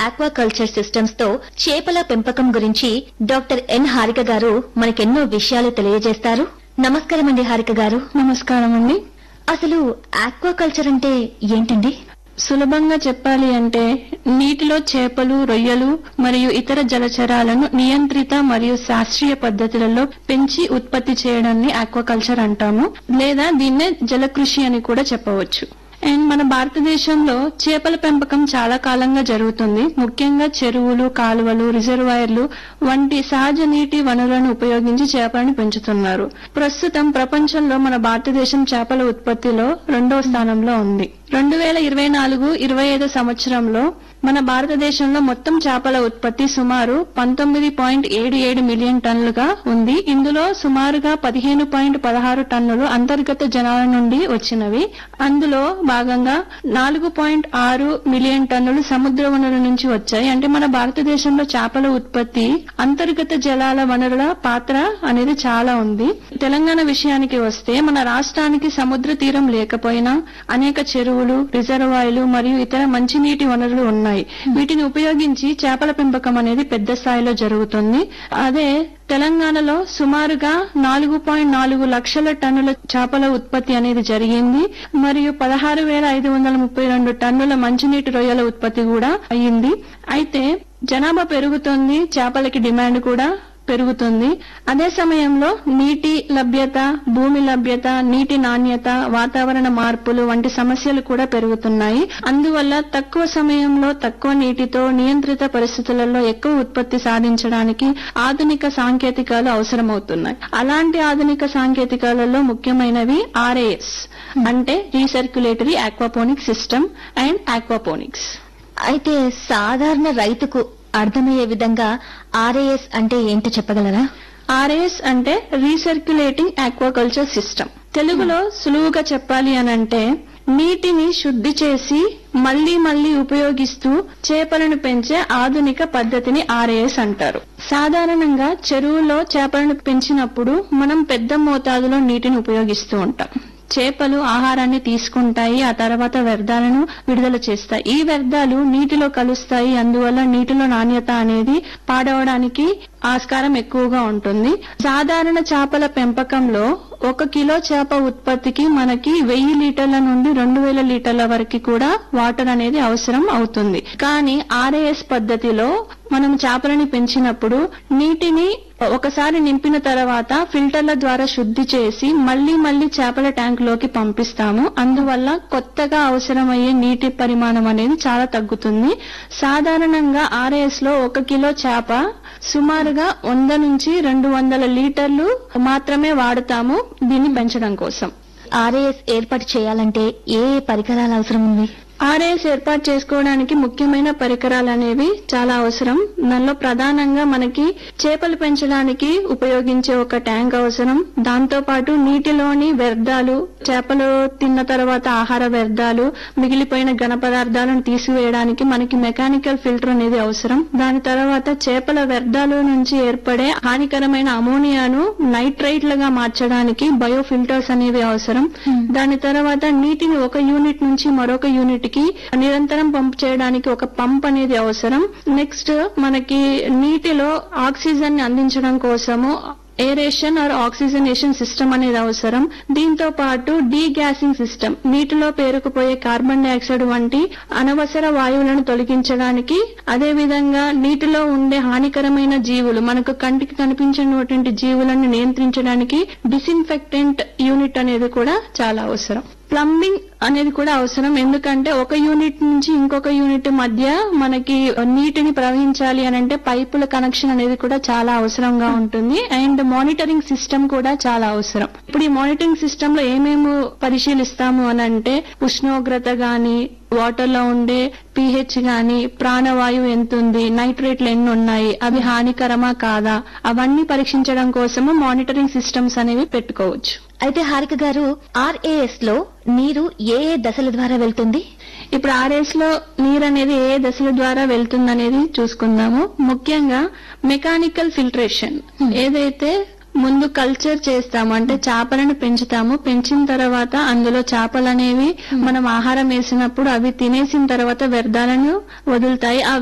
aquaculture systems తో చేపల పెంపకం గురించి డాక్టర్ ఎన్ హారిక గారు మనకెన్నో విషయాలు తెలియజేస్తారు నమస్కారం అండి హారిక గారు నమస్కారం అండి అసలు ఆక్వాకల్చర్ అంటే ఏంటండి సులభంగా చెప్పాలి అంటే నీటిలో చేపలు రొయ్యలు మరియు ఇతర జలచరాలను నియంత్రిత మరియు శాస్త్రీయ పద్ధతులలో పెంచి ఉత్పత్తి చేయడాన్ని ఆక్వాకల్చర్ అంటాము లేదా దీన్నే జలకృషి అని కూడా చెప్పవచ్చు అండ్ మన భారతదేశంలో చేపల పెంపకం చాలా కాలంగా జరుగుతుంది ముఖ్యంగా చెరువులు కాలువలు రిజర్వాయర్లు వంటి సహజ నీటి వనరులను ఉపయోగించి చేపలను పెంచుతున్నారు ప్రస్తుతం ప్రపంచంలో మన భారతదేశం చేపల ఉత్పత్తిలో రెండవ స్థానంలో ఉంది రెండు వేల ఇరవై నాలుగు ఇరవై ఐదు సంవత్సరంలో మన భారతదేశంలో మొత్తం చేపల ఉత్పత్తి సుమారు పంతొమ్మిది పాయింట్ ఏడు ఏడు మిలియన్ టన్నులుగా ఉంది ఇందులో సుమారుగా పదిహేను పాయింట్ పదహారు టన్నులు అంతర్గత జనాల నుండి వచ్చినవి అందులో భాగంగా నాలుగు పాయింట్ ఆరు మిలియన్ టన్నులు సముద్ర వనరుల నుంచి వచ్చాయి అంటే మన భారతదేశంలో చేపల ఉత్పత్తి అంతర్గత జలాల వనరుల పాత్ర అనేది చాలా ఉంది తెలంగాణ విషయానికి వస్తే మన రాష్ట్రానికి సముద్ర తీరం లేకపోయినా అనేక చెరువులు రిజర్వాయర్లు మరియు ఇతర మంచినీటి వనరులు ఉన్నాయి వీటిని ఉపయోగించి చేపల పెంపకం అనేది పెద్ద స్థాయిలో జరుగుతుంది అదే తెలంగాణలో సుమారుగా నాలుగు పాయింట్ నాలుగు లక్షల టన్నుల చేపల ఉత్పత్తి అనేది జరిగింది మరియు పదహారు వేల ఐదు వందల ముప్పై రెండు టన్నుల మంచినీటి రొయ్యల ఉత్పత్తి కూడా అయ్యింది అయితే జనాభా పెరుగుతుంది చేపలకి డిమాండ్ కూడా పెరుగుతుంది అదే సమయంలో నీటి లభ్యత భూమి లభ్యత నీటి నాణ్యత వాతావరణ మార్పులు వంటి సమస్యలు కూడా పెరుగుతున్నాయి అందువల్ల తక్కువ సమయంలో తక్కువ నీటితో నియంత్రిత పరిస్థితులలో ఎక్కువ ఉత్పత్తి సాధించడానికి ఆధునిక సాంకేతికాలు అవసరమవుతున్నాయి అలాంటి ఆధునిక సాంకేతికాలలో ముఖ్యమైనవి ఆర్ఏఎస్ అంటే recirculatory aquaponic system and aquaponics అయితే సాధారణ రైతుకు అర్థమయ్యే విధంగా ఆర్ఏఎస్ అంటే ఏంటో చెప్పగలరా ఆర్ఏఎస్ అంటే రీసర్క్యులేటింగ్ ఆక్వాకల్చర్ సిస్టమ్ తెలుగులో సులువుగా చెప్పాలి అనంటే నీటిని శుద్ధి చేసి మళ్లీ మళ్లీ ఉపయోగిస్తూ చేపలను పెంచే ఆధునిక పద్ధతిని ఆర్ఏఎస్ అంటారు సాధారణంగా చెరువులో చేపలను పెంచినప్పుడు మనం పెద్ద మోతాదులో నీటిని ఉపయోగిస్తూ ఉంటాం చేపలు ఆహారాన్ని తీసుకుంటాయి ఆ తర్వాత వ్యర్థాలను విడుదల చేస్తాయి ఈ వ్యర్థాలు నీటిలో కలుస్తాయి అందువల్ల నీటిలో నాణ్యత అనేది పాడవడానికి ఆస్కారం ఎక్కువగా ఉంటుంది సాధారణ చేపల పెంపకంలో ఒక కిలో చేప ఉత్పత్తికి మనకి వెయ్యి లీటర్ల నుండి రెండు వేల లీటర్ల వరకు కూడా వాటర్ అనేది అవసరం అవుతుంది కానీ ఆర్ఏఎస్ పద్ధతిలో మనం చేపలని పెంచినప్పుడు నీటిని ఒకసారి నింపిన తర్వాత ఫిల్టర్ల ద్వారా శుద్ధి చేసి మళ్లీ మళ్లీ చేపల ట్యాంక్ లోకి పంపిస్తాము అందువల్ల కొత్తగా అవసరమయ్యే నీటి పరిమాణం అనేది చాలా తగ్గుతుంది సాధారణంగా ఆర్ఏఎస్ లో ఒక కిలో చేప సుమారుగా వంద నుంచి రెండు వందల లీటర్లు మాత్రమే వాడుతాము దీన్ని పెంచడం కోసం ఆర్ఏఎస్ ఏర్పాటు చేయాలంటే ఏ ఏ పరికరాలు అవసరం ఉంది ఆర్ఏఎస్ ఏర్పాటు చేసుకోవడానికి ముఖ్యమైన పరికరాలు అనేవి చాలా అవసరం దానిలో ప్రధానంగా మనకి చేపలు పెంచడానికి ఉపయోగించే ఒక ట్యాంక్ అవసరం దాంతో పాటు నీటిలోని వ్యర్థాలు చేపలు తిన్న తర్వాత ఆహార వ్యర్థాలు మిగిలిపోయిన ఘన పదార్థాలను తీసివేయడానికి మనకి మెకానికల్ ఫిల్టర్ అనేది అవసరం దాని తర్వాత చేపల వ్యర్థాల నుంచి ఏర్పడే హానికరమైన అమోనియాను నైట్రైట్లుగా మార్చడానికి బయో ఫిల్టర్స్ అనేవి అవసరం దాని తర్వాత నీటిని ఒక యూనిట్ నుంచి మరొక యూనిట్ కి నిరంతరం పంప్ చేయడానికి ఒక పంప్ అనేది అవసరం నెక్స్ట్ మనకి నీటిలో ఆక్సిజన్ ని అందించడం కోసము ఏరేషన్ ఆర్ ఆక్సిజనేషన్ సిస్టమ్ అనేది అవసరం దీంతో పాటు డీగ్యాసింగ్ సిస్టమ్ నీటిలో పేరుకుపోయే కార్బన్ డైఆక్సైడ్ వంటి అనవసర వాయువులను తొలగించడానికి అదే విధంగా నీటిలో ఉండే హానికరమైన జీవులు మనకు కంటికి కనిపించినటువంటి జీవులను నియంత్రించడానికి డిసిన్ఫెక్టెంట్ యూనిట్ అనేది కూడా చాలా అవసరం ప్లంబింగ్ అనేది కూడా అవసరం ఎందుకంటే ఒక యూనిట్ నుంచి ఇంకొక యూనిట్ మధ్య మనకి నీటిని ప్రవహించాలి అని అంటే పైపుల కనెక్షన్ అనేది కూడా చాలా అవసరంగా ఉంటుంది అండ్ మానిటరింగ్ సిస్టమ్ కూడా చాలా అవసరం ఇప్పుడు ఈ మానిటరింగ్ సిస్టమ్ లో ఏమేమి పరిశీలిస్తాము అని అంటే ఉష్ణోగ్రత గాని వాటర్ లో ఉండే పిహెచ్ గాని ప్రాణవాయువు ఎంత ఉంది నైట్రేట్లు ఎన్ని ఉన్నాయి అవి హానికరమా కాదా అవన్నీ పరీక్షించడం కోసము మానిటరింగ్ సిస్టమ్స్ అనేవి పెట్టుకోవచ్చు అయితే హారిక గారు ఆర్ఏఎస్ లో నీరు ఏ ఏ దశల ద్వారా వెళ్తుంది ఇప్పుడు ఆర్ఎస్ లో నీరు అనేది ఏ దశల ద్వారా వెళ్తుందనేది చూసుకుందాము ముఖ్యంగా మెకానికల్ ఫిల్టరేషన్ ఏదైతే ముందు కల్చర్ చేస్తాము అంటే చేపలను పెంచుతాము పెంచిన తర్వాత అందులో చేపలు అనేవి మనం ఆహారం వేసినప్పుడు అవి తినేసిన తర్వాత వ్యర్థాలను వదులుతాయి ఆ